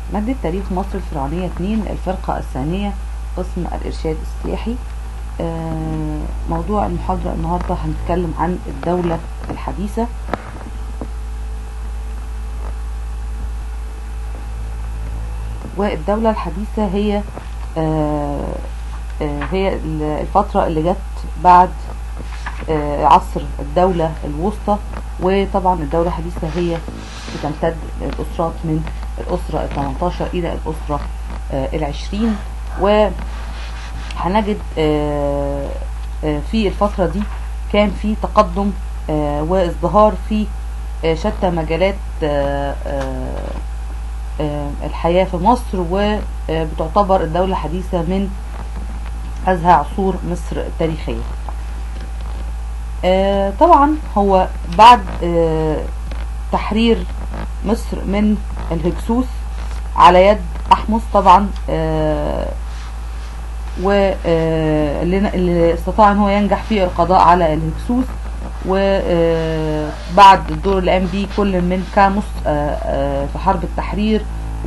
مادة تاريخ مصر الفرعونية 2 الفرقة الثانية قسم الإرشاد السياحي آه، موضوع المحاضرة النهاردة هنتكلم عن الدولة الحديثة والدولة الحديثة هي آه، آه، هي الفترة اللي جت بعد آه، عصر الدولة الوسطى وطبعا الدولة الحديثة هي بتمتد الأسرات من الأسرة ال 18 إلى الأسرة آه، العشرين وهنجد آه، آه، في الفترة دي كان في تقدم آه، وازدهار في آه، شتى مجالات آه، آه، آه، الحياة في مصر وبتعتبر الدولة الحديثة من أزهى عصور مصر التاريخية آه، طبعا هو بعد آه، تحرير مصر من الهكسوس على يد أحمس طبعا واللي استطاع ان هو ينجح في القضاء على الهكسوس وبعد الدور اللي قام بيه كل من كاموس آه، آه، في حرب التحرير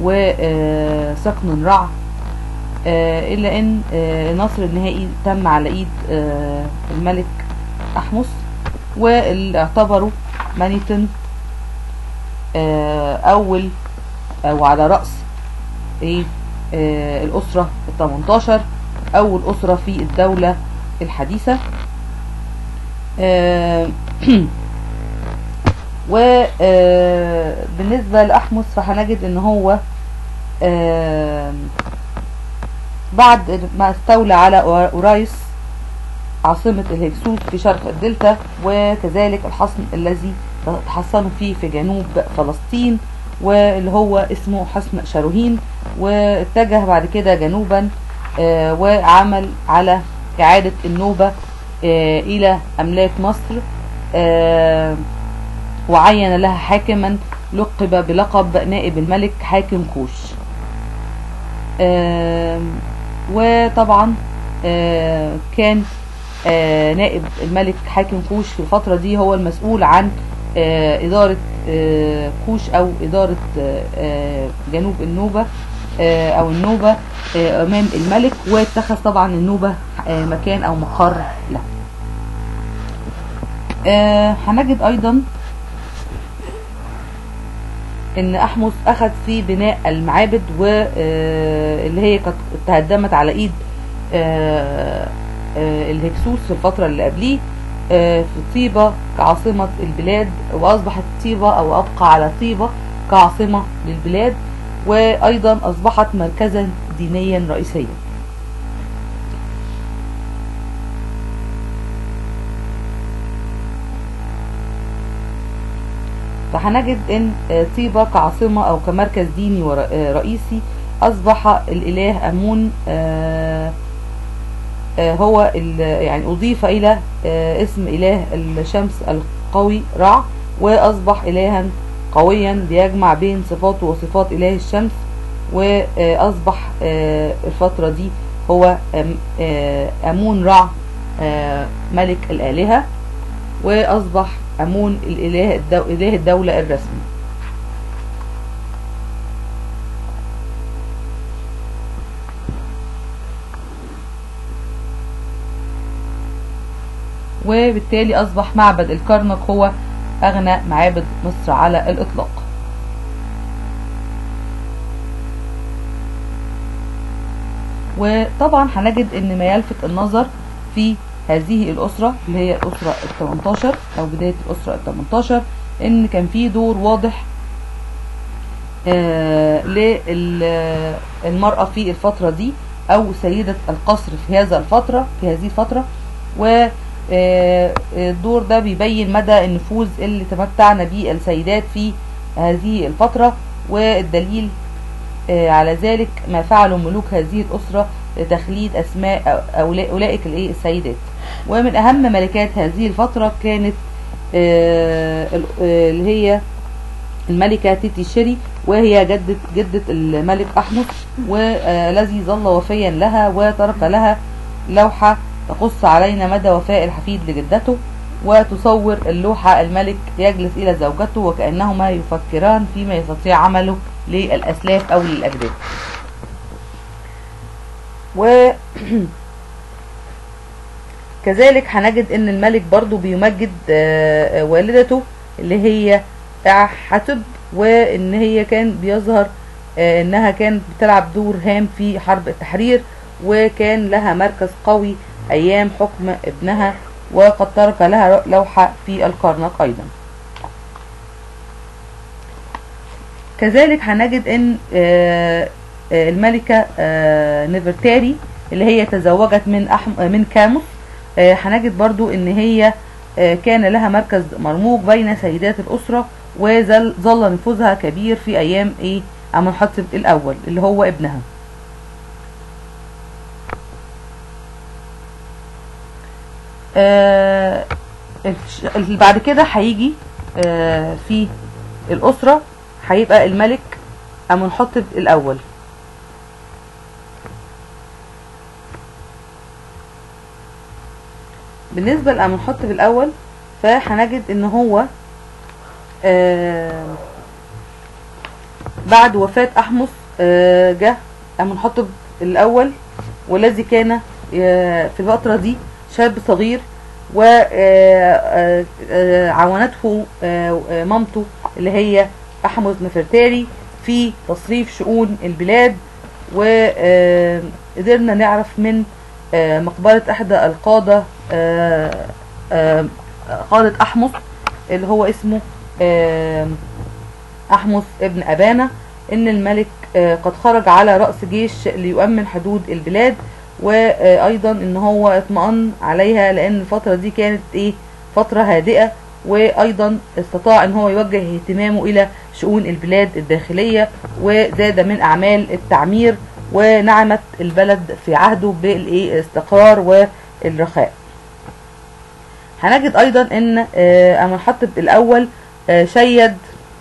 وسقن رع آه، الا ان آه، النصر النهائي تم على ايد آه، الملك احمس واللي اعتبروا مانيتون آه، اول او على رأس ايه آه، الاسرة ال 18 اول اسرة في الدولة الحديثة آه، وبالنسبة لأحمس فهنجد ان هو آه، بعد ما استولى على أورايس عاصمة الهكسوس في شرق الدلتا وكذلك الحصن الذي تحصنوا فيه في جنوب فلسطين واللي هو اسمه حصن شاروهين واتجه بعد كده جنوبا آه، وعمل على إعادة النوبة آه، إلى أملاك مصر آه، وعين لها حاكما لقب بلقب نائب الملك حاكم كوش آم، وطبعا آه، كان آه، نائب الملك حاكم كوش في الفترة دي هو المسؤول عن آه، إدارة آه، كوش أو إدارة آه، آه، جنوب النوبة آه، أو النوبة آه، أمام الملك واتخذ طبعا النوبة آه، مكان أو مقر له آه، هنجد أيضا ان احمس اخذ في بناء المعابد واللي هي كانت تهدمت على ايد آه، آه، الهكسوس في الفترة اللي قبليه آه، في طيبة كعاصمة البلاد واصبحت طيبة او ابقى على طيبة كعاصمة للبلاد وايضا اصبحت مركزا دينيا رئيسيا فهنجد ان آه، طيبة كعاصمة او كمركز ديني ورئيسي اصبح الاله امون آه، آه، هو ال- يعني اضيف الى آه، اسم اله الشمس القوي رع واصبح الها قويا بيجمع بين صفاته وصفات اله الشمس واصبح آه، الفترة دي هو أم- آه، امون رع آه، ملك الالهة واصبح امون الاله الدو... اله الدولة الرسمي وبالتالي اصبح معبد الكرنك هو اغنى معابد مصر على الاطلاق وطبعا هنجد ان ما يلفت النظر في هذه الاسره اللي هي الاسره ال 18 او بدايه الاسره ال 18 ان كان في دور واضح آه للمراه في الفتره دي او سيده القصر في هذا الفتره في هذه الفتره و آه، الدور ده بيبين مدى النفوذ اللي تمتعنا به السيدات في هذه الفترة والدليل آه، على ذلك ما فعله ملوك هذه الأسرة لتخليد أسماء أولا- أولئك الإيه السيدات ومن أهم ملكات هذه الفترة كانت آه، ال- آه، اللي هي الملكة تيتي شيري وهي جدة جدة الملك أحمس والذي ظل وفيا لها وترك لها لوحة تقص علينا مدى وفاء الحفيد لجدته وتصور اللوحة الملك يجلس إلى زوجته وكأنهما يفكران فيما يستطيع عمله للأسلاف أو للأجداد و كذلك هنجد ان الملك برضو بيمجد آه، آه، والدته اللي هي حتب وان هي كان بيظهر آه، انها كانت بتلعب دور هام في حرب التحرير وكان لها مركز قوي ايام حكم ابنها وقد ترك لها لوحة في الكرنك ايضا كذلك هنجد ان آه، آه، الملكة آه، نفرتاري اللي هي تزوجت من أحم... من كاموس آه، هنجد برضو ان هي آه، كان لها مركز مرموق بين سيدات الأسرة وظل ظل نفوذها كبير في أيام إيه أمنحتب الأول اللي هو ابنها آه، الش- اللي بعد كده هيجي آه، في الأسرة هيبقى الملك أمنحتب الأول بالنسبة لأمنحتب الأول فهنجد إن هو آه، بعد وفاة أحمس آه، جه أمنحتب الأول والذي كان آه، في الفترة دي شاب صغير وعاونته مامته اللي هي أحمس نفرتاري في تصريف شؤون البلاد وقدرنا نعرف من آه، مقبرة إحدى القادة آه، آه، قادة أحمس اللي هو اسمه آه، أحمس ابن أبانا إن الملك آه، قد خرج على رأس جيش ليؤمن حدود البلاد وأيضا إن هو اطمأن عليها لأن الفترة دي كانت إيه فترة هادئة وأيضا استطاع إن هو يوجه اهتمامه إلى شؤون البلاد الداخلية وزاد من أعمال التعمير ونعمت البلد في عهده بالاستقرار والرخاء هنجد ايضا ان آه، امنحتب الاول آه، شيد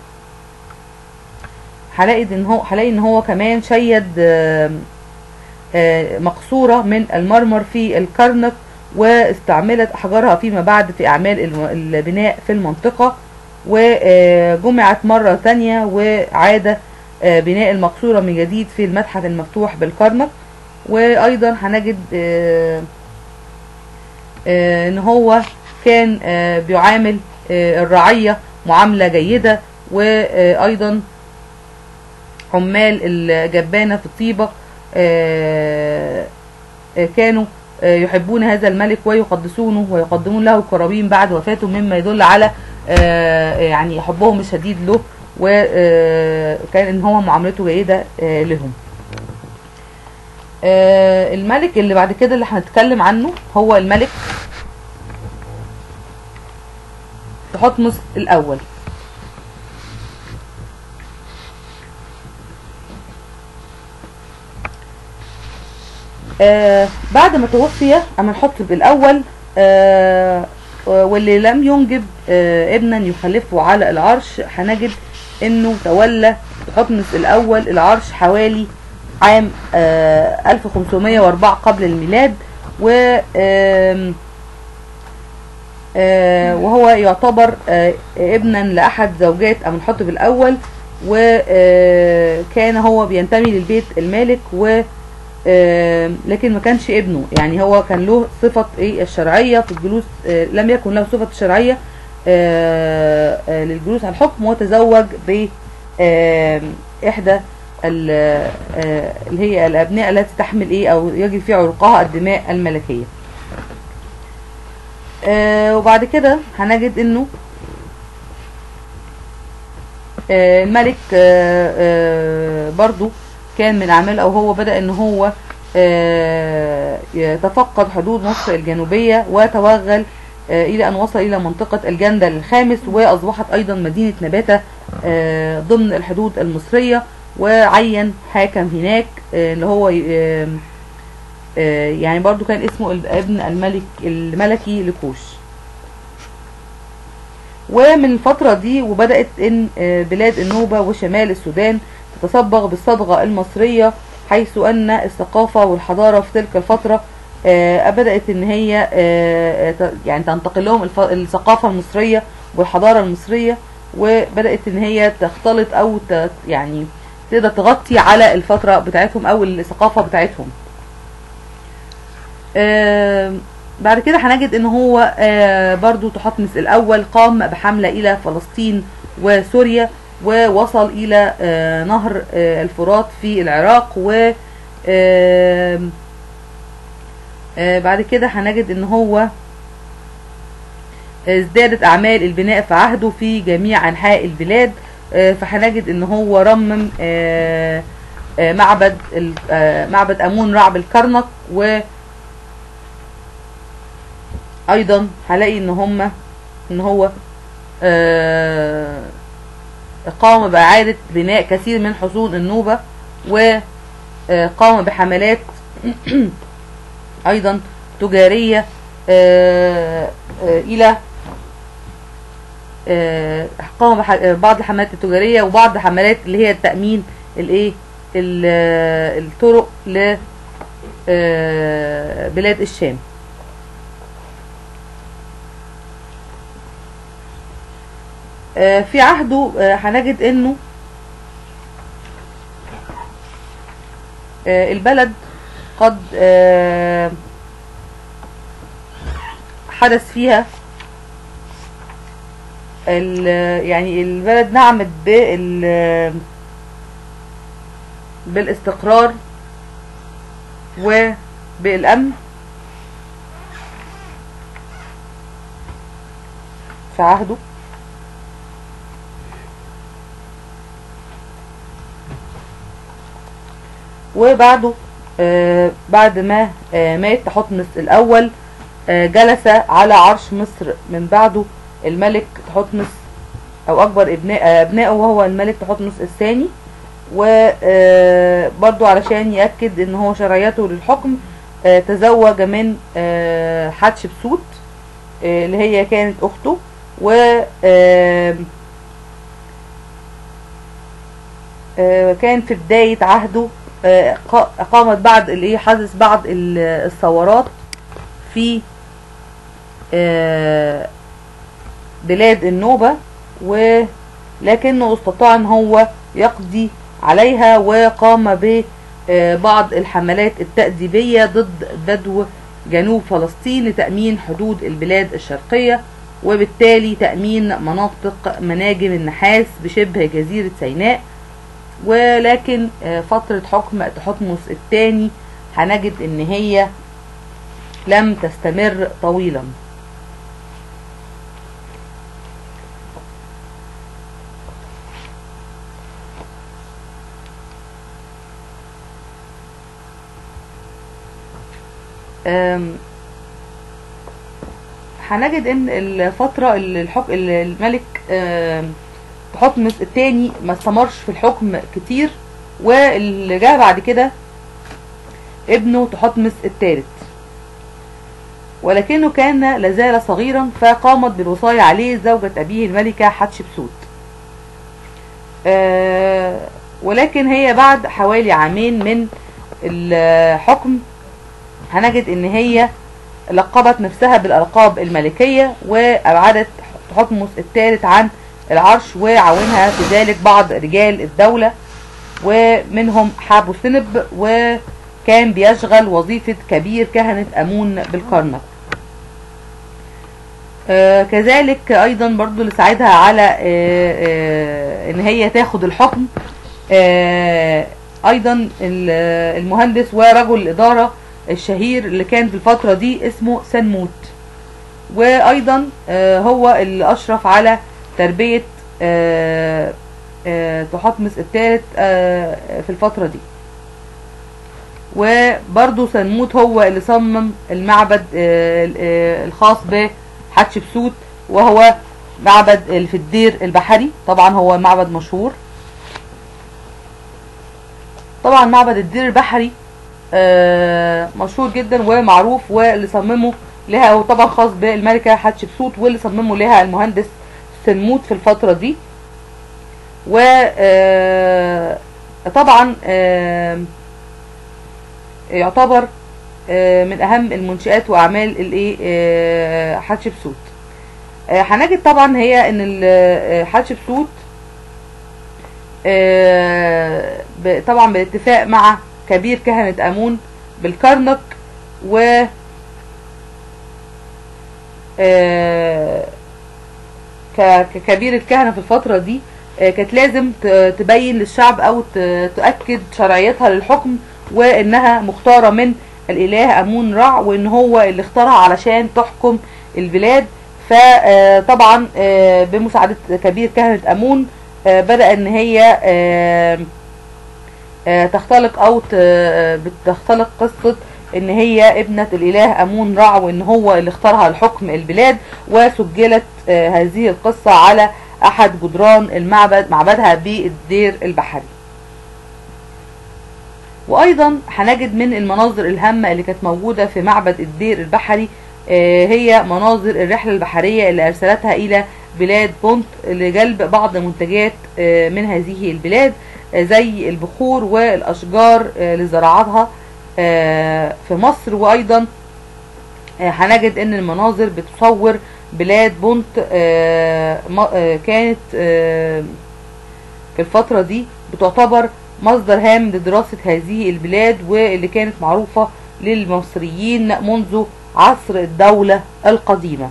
هلاقي ان هو هلاقي ان هو كمان شيد آه، آه، مقصورة من المرمر في الكرنك واستعملت احجارها فيما بعد في اعمال الم- البناء في المنطقة وجمعت مرة تانية وعاد آه، بناء المقصورة من جديد في المتحف المفتوح بالكرنك وايضا هنجد آه، آه، ان هو كان آه، بيعامل آه، الرعية معاملة جيدة وايضا عمال الجبانة في الطيبة آه، آه، كانوا آه، يحبون هذا الملك ويقدسونه ويقدمون له القرابين بعد وفاته مما يدل على آه، يعني حبهم الشديد له وكان ان هو معاملته جيدة آه، لهم آه، الملك اللي بعد كده اللي هنتكلم عنه هو الملك تحتمس الاول آه بعد ما توفي امنحتب الاول آه واللي لم ينجب آه ابنا يخلفه على العرش هنجد انه تولى تحتمس الاول العرش حوالي عام آه 1504 قبل الميلاد و آم، آه، وهو يعتبر آه، ابنا لأحد زوجات أمنحتب الأول وكان هو بينتمي للبيت المالك و آه، لكن ما كانش ابنه يعني هو كان له صفة ايه الشرعية في الجلوس آه، لم يكن له صفة الشرعية آه، آه، للجلوس على الحكم وتزوج ب آه، إحدى ال- آه، اللي هي الأبناء التي تحمل ايه أو يجري في عرقها الدماء الملكية آه، وبعد كده هنجد انه آه، الملك آه، آه، برضو كان من اعمال او هو بدأ ان هو آه، يتفقد حدود مصر الجنوبية وتوغل آه، الى ان وصل الى منطقة الجندل الخامس واصبحت ايضا مدينة نباتة آه، ضمن الحدود المصرية وعين حاكم هناك آه، اللي هو آه، آه، يعني برضو كان اسمه ال- ابن الملك الملكي لكوش ومن الفترة دي وبدأت ان آه، بلاد النوبة وشمال السودان تتصبغ بالصبغة المصرية حيث ان الثقافة والحضارة في تلك الفترة آه، بدأت ان هي آه، ت- يعني تنتقل لهم الف- الثقافة المصرية والحضارة المصرية وبدأت ان هي تختلط او ت- يعني تقدر تغطي على الفترة بتاعتهم او الثقافة بتاعتهم آم، بعد كده هنجد ان هو آه، برضو تحتمس الاول قام بحملة الى فلسطين وسوريا ووصل الى آه، نهر آه، الفرات في العراق و آم، آه، بعد كده هنجد ان هو ازدادت اعمال البناء في عهده في جميع انحاء البلاد آه، فهنجد ان هو رمم آه، آه، معبد ال- آه، معبد امون رعب الكرنك و ايضا هلاقي ان هم ان هو آه، قام باعادة بناء كثير من حصون النوبة وقام بحملات ايضا تجارية آه، آه، الى آه، قام ببعض الحملات التجارية وبعض الحملات اللي هي تأمين الايه ال- آه، الطرق ل آه، بلاد الشام آه، في عهده آه، هنجد انه آه، البلد قد آه، حدث فيها ال- يعني البلد نعمت بال بالاستقرار وبالأمن في عهده وبعده آه بعد ما آه مات تحتمس الأول آه جلس على عرش مصر من بعده الملك تحتمس أو أكبر ابناء آه أبنائه وهو الملك تحتمس الثاني وبرضو علشان يأكد ان هو شرعيته للحكم آه تزوج من آه حتشبسوت آه اللي هي كانت أخته و آه آه كان في بداية عهده آه، قا- قامت بعد الايه حدث بعض ال- الثورات في آه، بلاد النوبة ولكنه استطاع ان هو يقضي عليها وقام ببعض الحملات التأديبية ضد بدو جنوب فلسطين لتأمين حدود البلاد الشرقية وبالتالي تأمين مناطق مناجم النحاس بشبه جزيرة سيناء ولكن آه، فترة حكم تحتمس الثاني هنجد ان هي لم تستمر طويلا آم، هنجد ان الفترة اللي الحك... اللي الملك آم، تحتمس الثاني ما استمرش في الحكم كتير واللي جاء بعد كده ابنه تحتمس الثالث ولكنه كان لازال صغيرا فقامت بالوصاية عليه زوجة أبيه الملكة حتشبسوت آه، ولكن هي بعد حوالي عامين من الحكم هنجد ان هي لقبت نفسها بالألقاب الملكية وأبعدت تحتمس الثالث عن العرش وعاونها في ذلك بعض رجال الدولة ومنهم حابو سنب وكان بيشغل وظيفة كبير كهنة أمون بالكرنك آه كذلك أيضا برضو اللي ساعدها على آه آه إن هي تاخد الحكم آه أيضا ال- المهندس ورجل الإدارة الشهير اللي كان في الفترة دي اسمه سنموت وايضا آه، هو اللي اشرف على تربية آه، آه، تحتمس الثالث آه، في الفترة دي وبرضه سنموت هو اللي صمم المعبد آه، آه، الخاص بحتشبسوت وهو معبد ال- في الدير البحري طبعا هو معبد مشهور طبعا معبد الدير البحري آه، مشهور جدا ومعروف واللي صممه لها وطبعا خاص بالملكة حتشبسوت واللي صممه لها المهندس سنموت في الفترة دي و آه، طبعا آه، يعتبر آه، من اهم المنشآت واعمال الايه آه، حتشبسوت آه، هنجد طبعا هي ان ال- آه، حتشبسوت آه، ب- طبعا بالاتفاق مع كبير كهنة امون بالكرنك و آه، ك- ككبير الكهنة في الفترة دي آه، كانت لازم ت- تبين للشعب او ت- تؤكد شرعيتها للحكم وانها مختارة من الاله امون رع وان هو اللي اختارها علشان تحكم البلاد فطبعا بمساعدة كبير كهنة امون آه، بدأ ان هي آه، آه، تختلق او ت- آه، بتختلق قصة ان هي ابنة الاله امون رع وان هو اللي اختارها لحكم البلاد وسجلت آه، هذه القصة على احد جدران المعبد معبدها بالدير البحري وايضا هنجد من المناظر الهامة اللي كانت موجودة في معبد الدير البحري آه، هي مناظر الرحلة البحرية اللي ارسلتها الى بلاد بونت لجلب بعض منتجات آه، من هذه البلاد آه، زي البخور والاشجار آه، لزراعتها آه، في مصر وايضا آه، هنجد ان المناظر بتصور بلاد بونت آه، م- آه، كانت آه، في الفترة دي بتعتبر مصدر هام لدراسة هذه البلاد واللي كانت معروفة للمصريين منذ عصر الدولة القديمة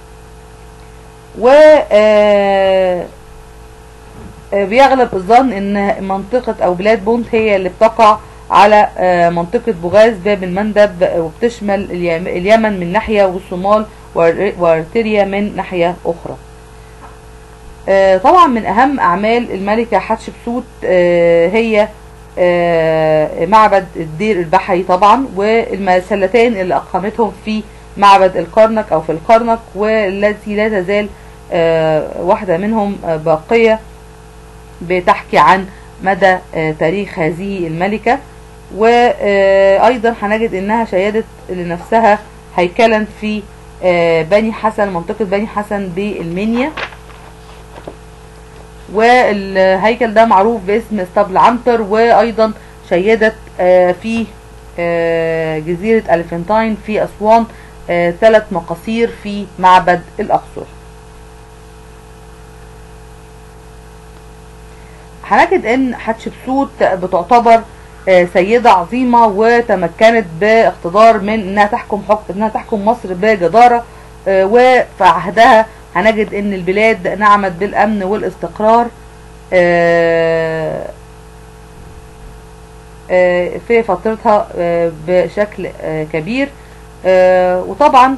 و آه، آه، بيغلب الظن ان منطقة او بلاد بونت هي اللي بتقع على آه، منطقة بوغاز باب المندب وبتشمل اليم- اليمن من ناحية والصومال وأر- وارتريا من ناحية اخرى آه، طبعا من اهم اعمال الملكة حتشبسوت آه، هي آه، معبد الدير البحري طبعا والمسلتين اللي اقامتهم في معبد الكرنك او في الكرنك والتي لا تزال آه، واحدة منهم آه، باقية بتحكي عن مدى آه، تاريخ هذه الملكة وأيضا هنجد أنها شيدت لنفسها هيكلا في آه، بني حسن منطقة بني حسن بالمنيا والهيكل ده معروف باسم اسطبل عنتر وأيضا شيدت آه، في آه، جزيرة ألفنتاين في أسوان ثلاث مقاصير في معبد الأقصر هنجد ان حتشبسوت بتعتبر آه، سيدة عظيمة وتمكنت باقتدار من انها تحكم حكم انها تحكم مصر بجدارة آه، وفي عهدها هنجد ان البلاد نعمت بالامن والاستقرار آه، آه، في فترتها آه، بشكل آه، كبير آه، وطبعا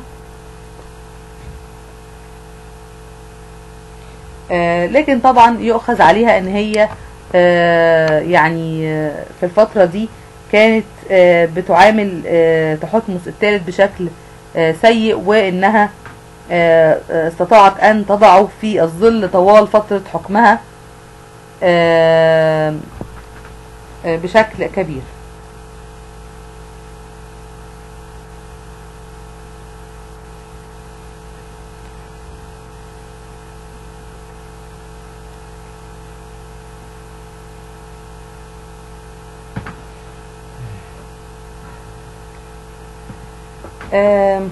آه، لكن طبعا يؤخذ عليها ان هي آه، يعني آه، في الفترة دي كانت آه، بتعامل آه، تحتمس الثالث بشكل آه، سيء وانها آه، آه، استطاعت ان تضعه في الظل طوال فترة حكمها آه، آه، بشكل كبير آم،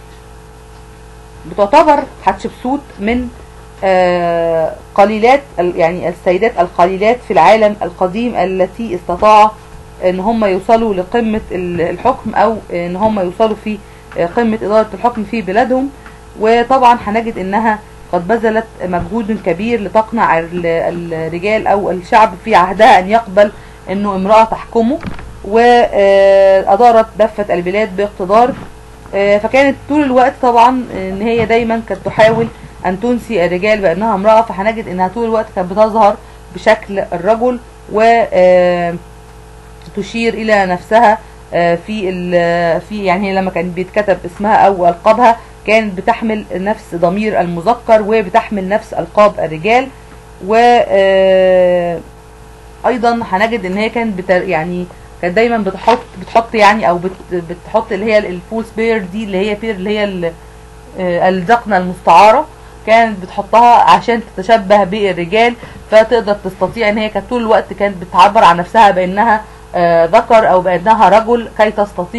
بتعتبر حتشبسوت من آه، قليلات ال- يعني السيدات القليلات في العالم القديم التي استطاع ان هم يوصلوا لقمة ال- الحكم او ان هم يوصلوا في آه، قمة ادارة الحكم في بلادهم وطبعا هنجد انها قد بذلت مجهود كبير لتقنع ال- الرجال او الشعب في عهدها ان يقبل انه امرأة تحكمه وادارت دفة البلاد باقتدار آه، فكانت طول الوقت طبعا ان هي دايما كانت تحاول ان تنسي الرجال بانها امرأة فهنجد انها طول الوقت كانت بتظهر بشكل الرجل و آه، تشير الى نفسها آه، في ال- في يعني هي لما كان بيتكتب اسمها او القابها كانت بتحمل نفس ضمير المذكر وبتحمل نفس القاب الرجال و آه، ايضا هنجد ان هي كانت بت يعني كانت دايما بتحط بتحط يعني او بت بتحط اللي هي الفول سبير دي اللي هي بير اللي هي ال- آه، الدقنة المستعارة كانت بتحطها عشان تتشبه بالرجال فتقدر تستطيع ان هي كانت طول الوقت كانت بتعبر عن نفسها بانها آه، ذكر او بانها رجل كي تستطيع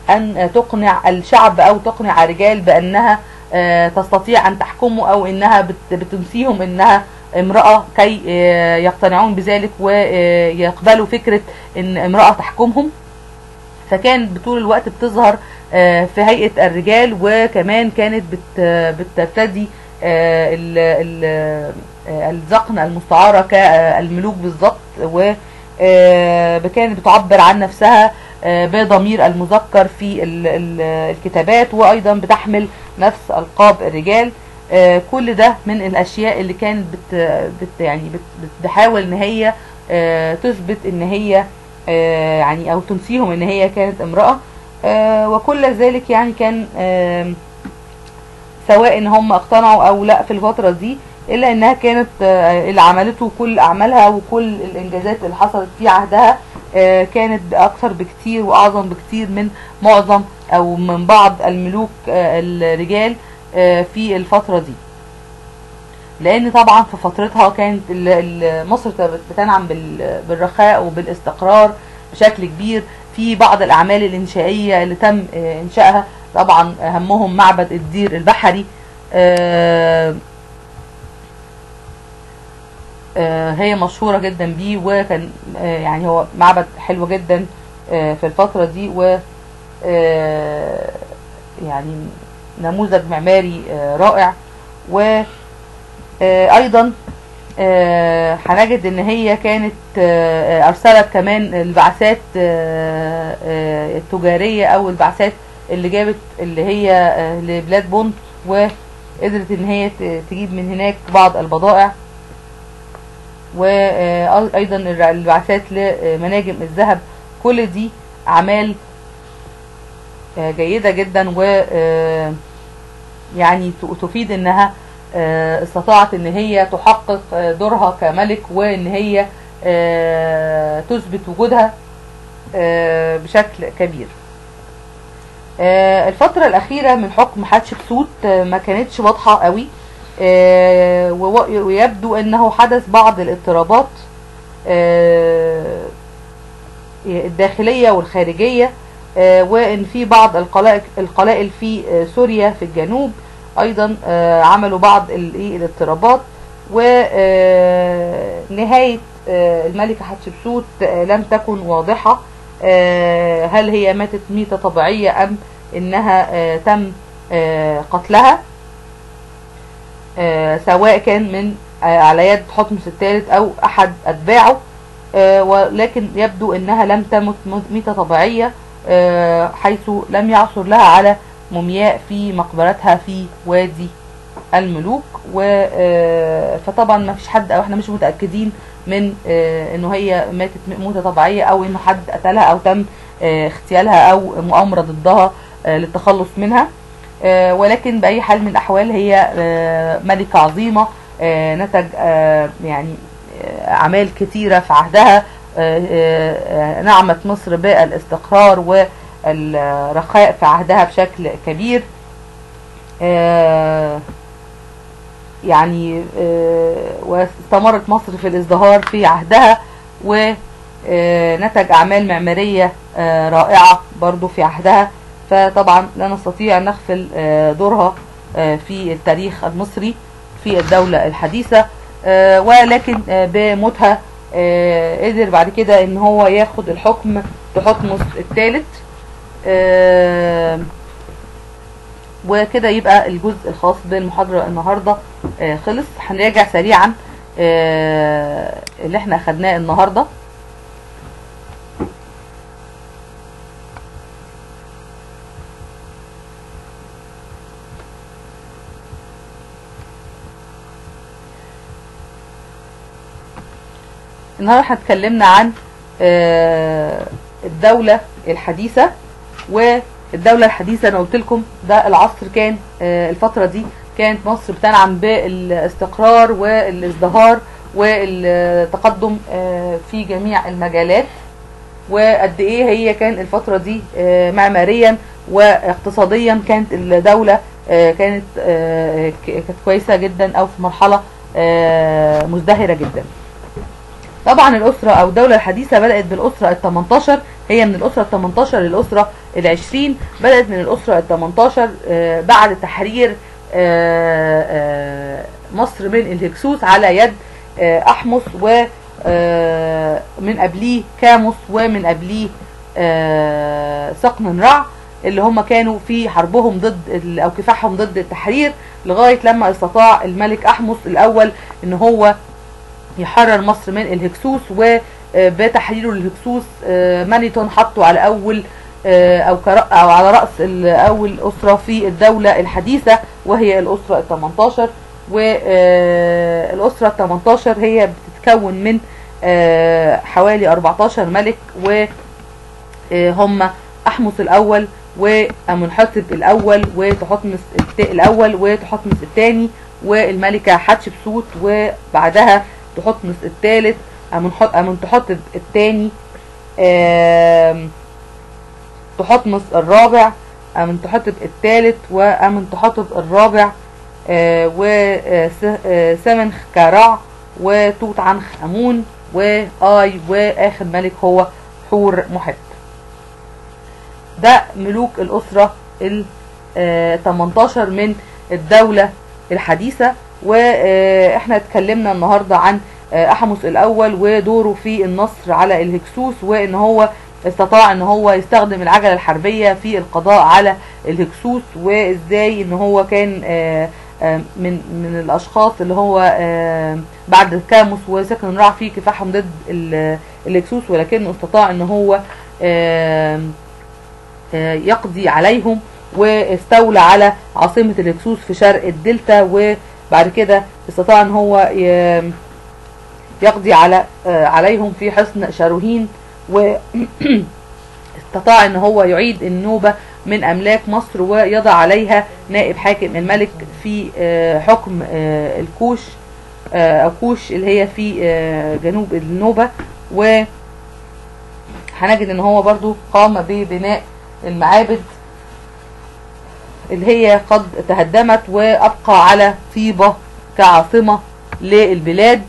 ان تقنع الشعب او تقنع الرجال بانها آه، تستطيع ان تحكمه او انها بت- بتنسيهم انها امرأة كي آه، يقتنعون بذلك ويقبلوا فكرة ان امرأة تحكمهم فكانت طول الوقت بتظهر آه، في هيئة الرجال وكمان كانت بت- بترتدي آه، ال- ال- آه، الذقن المستعارة كالملوك بالظبط و آه، كانت بتعبر عن نفسها آه، بضمير المذكر في ال- ال- الكتابات وايضا بتحمل نفس القاب الرجال آه، كل ده من الاشياء اللي كانت بت بت يعني بت بتحاول ان هي آه، تثبت ان هي آه، يعني او تنسيهم ان هي كانت امرأة آه، وكل ذلك يعني كان آم، سواء ان هم اقتنعوا او لا في الفترة دي الا انها كانت آه، اللي عملته كل اعمالها وكل الانجازات اللي حصلت في عهدها آه، كانت اكثر بكتير واعظم بكتير من معظم او من بعض الملوك آه، الرجال آه، في الفترة دي لان طبعا في فترتها كانت ال- ال- مصر بتنعم بال- بالرخاء وبالاستقرار بشكل كبير في بعض الاعمال الانشائيه اللي تم آه، انشائها طبعا اهمهم معبد الدير البحري آه، آه، هي مشهورة جدا بيه وكان آه، يعني هو معبد حلو جدا آه، في الفترة دي و آه، يعني نموذج معماري آه، رائع و آه، ايضا آه، هنجد ان هي كانت آه، ارسلت كمان البعثات آه، آه، التجاريه او البعثات اللي جابت اللي هي آه، لبلاد بونت وقدرت ان هي ت- تجيب من هناك بعض البضائع وايضا البعثات لمناجم الذهب كل دي اعمال آه، جيده جدا و آه، يعني ت- تفيد انها آه، استطاعت ان هي تحقق آه، دورها كملك وان هي آه، تثبت وجودها آه، بشكل كبير آه، الفترة الأخيرة من حكم حتشبسوت آه، ما كانتش واضحة قوي آه، وو- ويبدو أنه حدث بعض الاضطرابات آه، الداخلية والخارجية آه، وان في بعض القلائق القلائل في آه، سوريا في الجنوب ايضا آه، عملوا بعض ال- إيه الاضطرابات ونهاية الملكة حتشبسوت آه، لم تكن واضحة آه، هل هي ماتت ميتة طبيعية ام انها آه، تم آه، قتلها آه، سواء كان من آه، على يد حتمس الثالث او احد اتباعه آه، ولكن يبدو انها لم تمت موت- ميتة طبيعية آه، حيث لم يعثر لها على مومياء في مقبرتها في وادي الملوك و آه، فطبعا ما فيش حد او احنا مش متاكدين من آه، انه هي ماتت م- موته طبيعيه او انه حد قتلها او تم آه، اغتيالها او مؤامره ضدها آه، للتخلص منها آه، ولكن باي حال من الاحوال هي آه، ملكه عظيمه آه، نتج آه، يعني آه، اعمال كتيره في عهدها آه، آه، نعمت مصر بالاستقرار والرخاء في عهدها بشكل كبير آه، يعني آه، واستمرت مصر في الازدهار في عهدها ونتج أعمال معمارية آه، رائعة برضو في عهدها فطبعا لا نستطيع أن نغفل آه، دورها آه، في التاريخ المصري في الدولة الحديثة آه، ولكن آه، بموتها آه، قدر بعد كده ان هو ياخد الحكم تحتمس الثالث وكده يبقى الجزء الخاص بالمحاضرة النهاردة آه، خلص هنراجع سريعا آه، اللي احنا اخدناه النهاردة النهارده احنا اتكلمنا عن آه، الدولة الحديثة والدولة الحديثة انا قلت لكم ده العصر كان آه، الفترة دي كانت مصر بتنعم بالاستقرار والازدهار والتقدم آه، في جميع المجالات وقد ايه هي كان الفترة دي آه، معماريا واقتصاديا كانت الدولة آه، كانت آه، ك- كانت كويسة جدا او في مرحلة آه، مزدهرة جدا طبعا الأسرة أو الدولة الحديثة بدأت بالأسرة ال 18 هي من الأسرة ال 18 للأسرة ال 20 بدأت من الأسرة ال 18 آه، بعد تحرير آه، آه، مصر من الهكسوس على يد آه، أحمس و آه، من قبليه كاموس ومن قبليه آه، سقن رع اللي هم كانوا في حربهم ضد ال- او كفاحهم ضد التحرير لغايه لما استطاع الملك احمس الاول ان هو يحرر مصر من الهكسوس وبتحريره للهكسوس آه، مانيتون حطه على اول آه، او كرأ او على راس ال- اول اسره في الدوله الحديثه وهي الاسره ال 18 والاسره ال 18 هي بتتكون من آه، حوالي 14 ملك و آه، هم احمس الاول وامنحتب الاول وتحتمس الت- الاول وتحتمس الثاني والملكه حتشبسوت وبعدها تحتمس الثالث امنحتب الثاني تحتمس الرابع امنحتب الثالث وامنحتب الرابع وسمنخ كارع وتوت عنخ امون واي واخر ملك هو حور محب ده ملوك الأسرة ال آه، 18 من الدولة الحديثة واحنا اتكلمنا النهاردة عن آه، أحمس الأول ودوره في النصر على الهكسوس وإن هو استطاع ان هو يستخدم العجلة الحربية في القضاء على الهكسوس وازاي ان هو كان آه، آه، من من الاشخاص اللي هو آه، بعد كاموس وسكن راع في كفاحهم ضد ال- الهكسوس ولكنه استطاع ان هو آه، آه، يقضي عليهم واستولى على عاصمة الهكسوس في شرق الدلتا وبعد كده استطاع ان هو ي- يقضي على آه، عليهم في حصن شاروهين واستطاع ان هو يعيد النوبة من املاك مصر ويضع عليها نائب حاكم الملك في آه، حكم آه، الكوش آه، او كوش اللي هي في آه، جنوب النوبة و هنجد ان هو برضو قام ببناء المعابد اللي هي قد تهدمت وابقى على طيبة كعاصمة للبلاد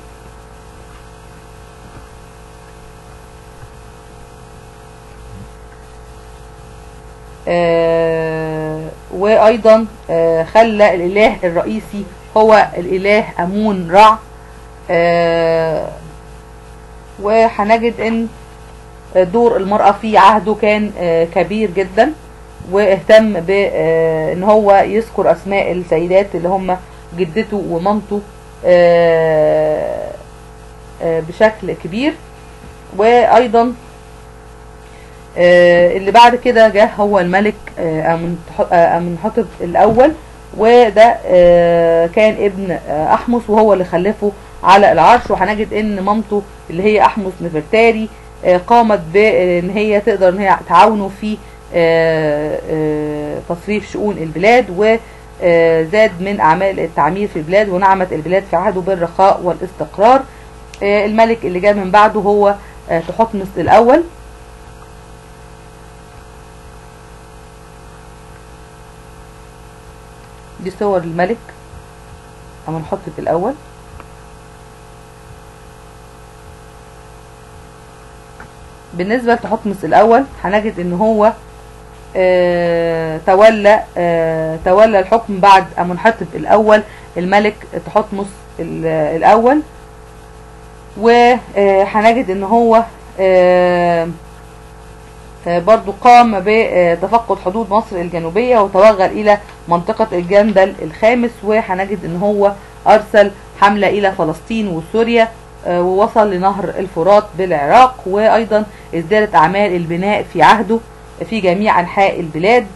آه وايضا آه خلى الاله الرئيسي هو الاله امون رع آه وهنجد ان دور المرأة في عهده كان آه، كبير جدا واهتم بان هو يذكر اسماء السيدات اللي هم جدته ومامته آه، آه، بشكل كبير وايضا آه، اللي بعد كده جه هو الملك آه، أمنتح- آه، امنحتب الاول وده آه، كان ابن آه، احمس وهو اللي خلفه على العرش وهنجد ان مامته اللي هي احمس نفرتاري آه، قامت بان هي تقدر ان هي تعاونه في آه، آه، تصريف شؤون البلاد وزاد من اعمال التعمير في البلاد ونعمت البلاد في عهده بالرخاء والاستقرار آه، الملك اللي جاء من بعده هو آه، تحتمس الاول دي صور الملك اما نحط في الاول بالنسبة لتحتمس الاول هنجد ان هو آه تولى آه تولى الحكم بعد امنحتب الاول الملك تحتمس ال- الاول وهنجد ان هو آه آه، برضو قام بتفقد حدود مصر الجنوبية وتوغل إلى منطقة الجندل الخامس وهنجد إن هو أرسل حملة إلى فلسطين وسوريا آه، ووصل لنهر الفرات بالعراق وأيضا ازدادت أعمال البناء في عهده في جميع أنحاء البلاد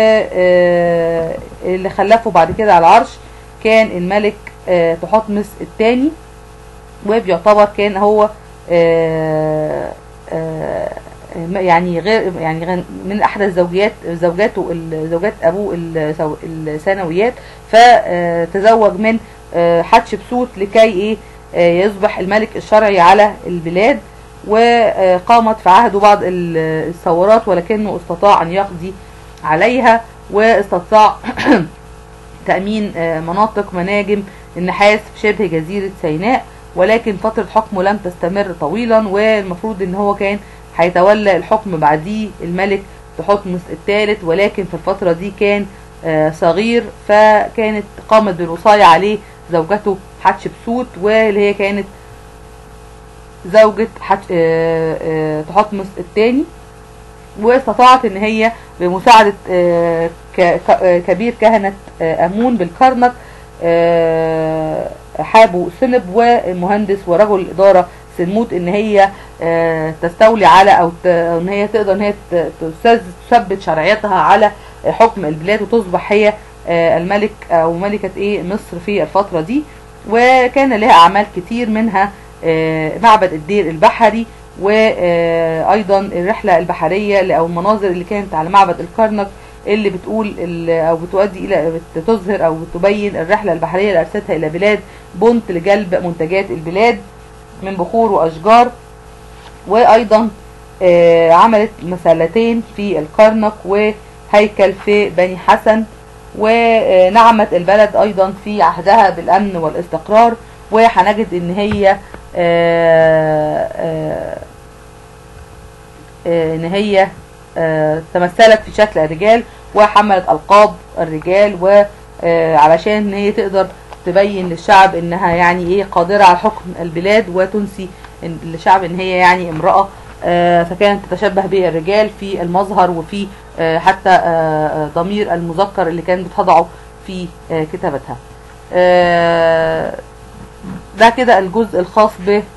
واللي خلفه بعد كده على العرش كان الملك آه، تحتمس الثاني وبيعتبر كان هو آه، آه، يعني غير يعني غير- من احدى الزوجيات زوجاته ال- زوجات ابوه السو- الثانويات فتزوج من آه، حتشبسوت لكي ايه آه، يصبح الملك الشرعي على البلاد وقامت في عهده بعض ال- الثورات ولكنه استطاع ان يقضي عليها واستطاع تأمين آه، مناطق مناجم النحاس في شبه جزيرة سيناء ولكن فترة حكمه لم تستمر طويلا والمفروض ان هو كان هيتولى الحكم بعديه الملك تحتمس الثالث ولكن في الفترة دي كان آه، صغير فكانت قامت بالوصاية عليه زوجته حتشبسوت واللي هي كانت زوجة حت... آه، آه، تحتمس الثاني واستطاعت ان هي بمساعدة آه، ك- ك- آه، كبير كهنة آه، امون بالكرنك آه، حابو سنب والمهندس ورجل الادارة سنموت ان هي آه، تستولي على او ت- أو ان هي تقدر ان هي ت- تسز- تثبت شرعيتها على حكم البلاد وتصبح هي آه، الملك او ملكة ايه مصر في الفترة دي وكان لها اعمال كتير منها آه، معبد الدير البحري وايضا الرحله البحريه اللي- او المناظر اللي كانت على معبد الكرنك اللي بتقول ال- او بتؤدي الى بتظهر او بتبين الرحله البحريه اللي ارسلتها الى بلاد بونت لجلب منتجات البلاد من بخور واشجار وايضا آه، عملت مسلتين في الكرنك وهيكل في بني حسن ونعمت البلد ايضا في عهدها بالامن والاستقرار وهنجد ان هي آه، آه، آه، ان هي آه، تمثلت في شكل الرجال وحملت القاب الرجال وعلشان ان هي تقدر تبين للشعب انها يعني ايه قادره على حكم البلاد وتنسي إن- للشعب ان هي يعني امراه آه، فكانت تتشبه بالرجال في المظهر وفي آه، حتى آه، آه، ضمير المذكر اللي كانت بتضعه في آه، كتابتها آه، ده كده الجزء الخاص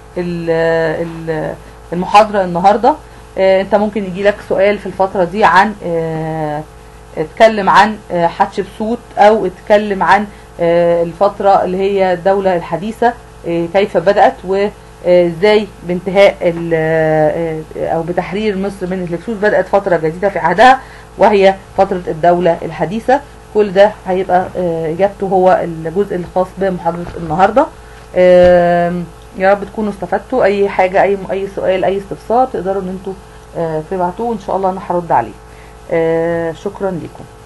بالمحاضرة النهاردة آه، انت ممكن يجي لك سؤال في الفترة دي عن آه، اتكلم عن آه، حتشبسوت او اتكلم عن آه، الفترة اللي هي الدولة الحديثة آه، كيف بدأت وازاي بانتهاء ال- آه، او بتحرير مصر من الهكسوس بدأت فترة جديدة في عهدها وهي فترة الدولة الحديثة كل ده هيبقى آه، اجابته هو الجزء الخاص بمحاضرة النهارده آم، يا رب تكونوا استفدتوا اي حاجه اي اي سؤال اي استفسار تقدروا ان انتوا آه، تبعتوه وان شاء الله انا هرد عليه آه، شكرا لكم